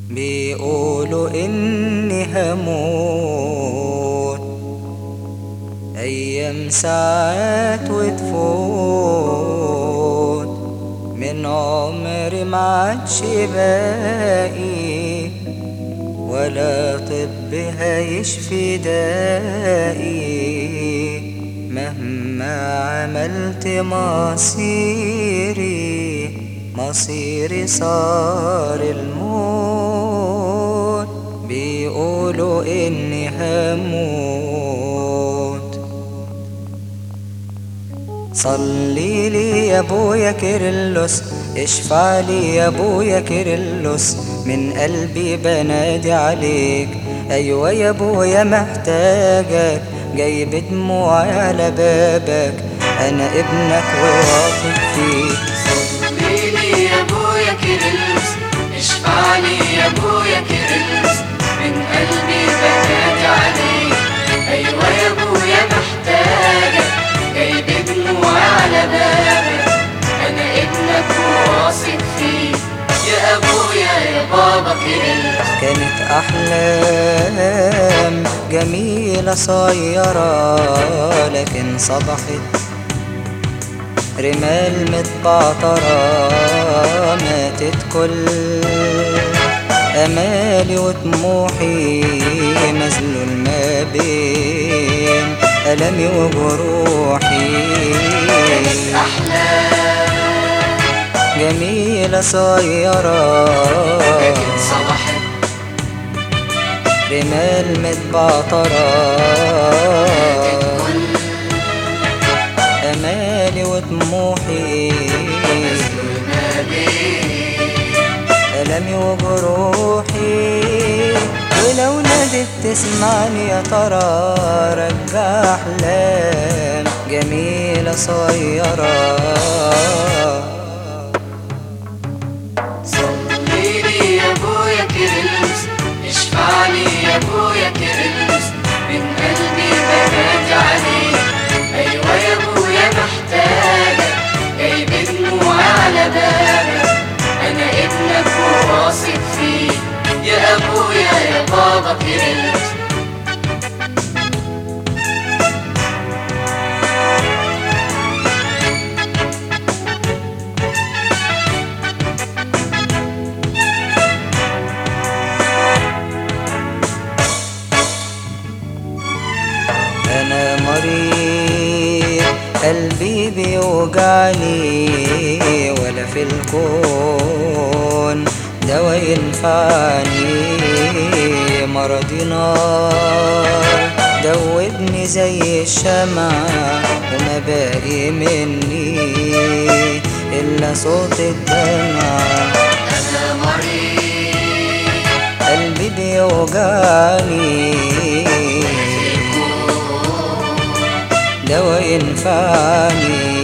بيقولوا إني هموت أيام ساعات وتفوت من عمري معادش باقي ولا طب هيشفي دائي مهما عملت مصيري مصيري صار الموت بيقولوا إني هموت صلي لي يا ابويا كيرلس اشفع لي يا ابويا كيرلس من قلبي بنادي عليك ايوه يا ابويا محتاجك جايب دموعي على بابك انا ابنك وواثق فيك صليلي يا ابويا كيرلس اشفع لي يا ابويا كيرلس من قلبي بنادي عليك ايوه يا ابويا محتاجك جايب دموعي على بابك انا ابنك وواثق فيك يا ابويا يا بابا كيرلس كانت أحلام جميلة صغيرة لكن صبحت رمال متبعترة ماتت كل أمالي وطموحي مذلول ما بين ألمي وجروحي احلام جميلة صغيرة لكن صبحت رمال متبعترة كل أمالي وطموحي ما بين ألمي وجروحي ولو نادت تسمعني يا ترى رجع أحلام جميلة صغيرة صليلي يا ابويا كيرلس اشفع لي يا ابويا كيرلس من قلبي بنادي عليك ايوه يا ابويا محتاجك جايب دموعي على بابك انا ابنك وواثق فيك يا ابويا يا بابا كيرلس أنا مريض قلبي بيوجعني ولا في الكون دوا ينفعني مرضي نار دوبني زي الشمع وما باقي مني إلا صوت الدمع انا مريض قلبي بيوجعني دوا ينفعني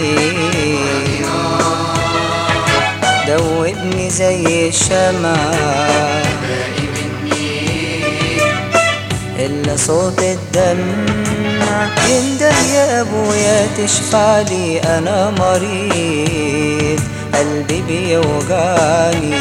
دوبني زي الشمع باقي مني إلا صوت الدمع ينده يا أبويا تشفع لي أنا مريض قلبي بيوجعني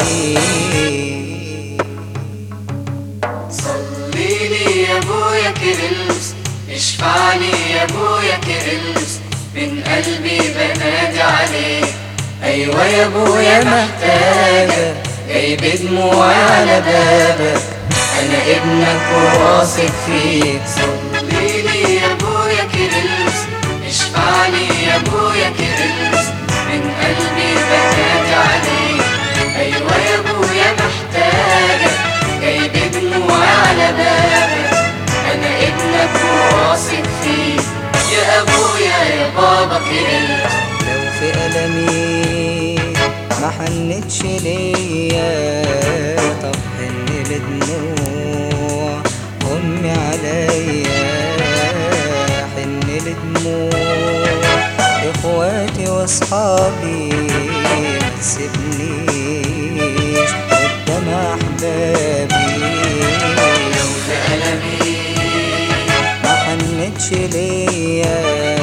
صليلي يا ابويا كيرلس اشفع لي يا ابويا كيرلس من قلبي بنادي عليك ايوه يا ابويا محتاجك جايب دموعي على بابك انا ابنك وواثق فيك صليلي يا ابويا كيرلس اشفع لي يا ابويا كيرلس من قلبي بنادي عليك ايوه يا ابويا محتاجك جايب دموعي على بابك انا ابنك وواثق فيك يا ابويا يا بابا كيرلس لو في ألمي ما حنتش ليا طب حن لدموع أمي عليا حن لدموع إخواتي وأصحابي ما تسيبنيش قدام أحبابي في ألمي ما حنتش ليا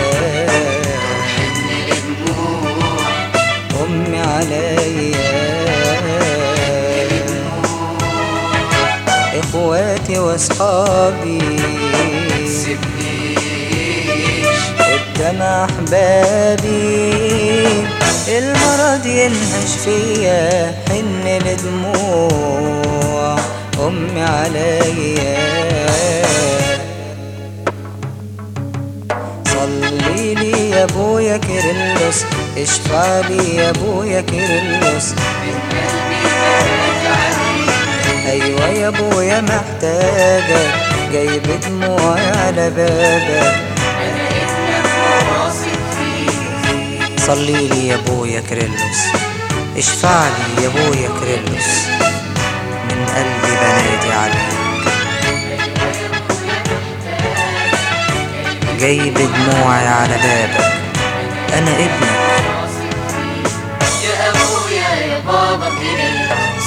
حن لدموع أمي عليا اخواتي واصحابي سيبنيش قدام احبابي المرض ينهش فيا حن لدموع امي عليا صلي لي يا ابويا كيرلس اشفع لي يا ابويا كيرلس من قلبي بنادي عليك ايوه يا ابويا محتاجك جايب دموعي على بابك أنا ابنك وواثق فيك صلي لي يا ابويا كريلوس اشفع لي يا ابويا كريلوس من قلبي بنادي عليك جايب دموعي على بابك انا ابنك يا أبويا يا بابا كده